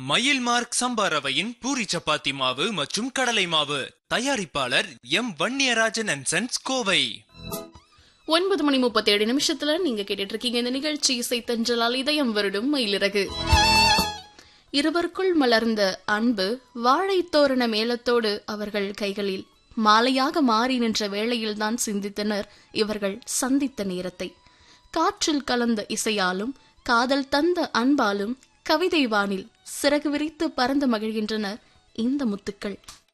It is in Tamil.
மயில் மார்க் சம்பா ரவையின் பூரி சப்பாத்தி மாவு மற்றும் கடலை மாவு தயாரிப்பாளர் M Vanniyarajan and sons Kovai ஒன்பது மணி முப்பத்தி ஏழு நிமிஷத்துல நீங்க கேட்டுட்டு இருக்கீங்க இந்த நிகழ்ச்சி இசை தென்றலால் இதயம் வருடும் மயிலிறகு இருவருக்குள் மலர்ந்த அன்பு வாழைத் தோரண மேளத்தோடு அவர்கள் கைகளில் மாலையாக மாறி நின்ற வேளையில்தான் சிந்தித்தனர் இவர்கள் சந்தித்த நேரத்தை காற்றில் கலந்த இசையாலும் காதல் தந்த அன்பாலும் கவிதை வானில் சிறகு விரித்து பறந்து மகிழ்கின்றனர் இந்த முத்துக்கள்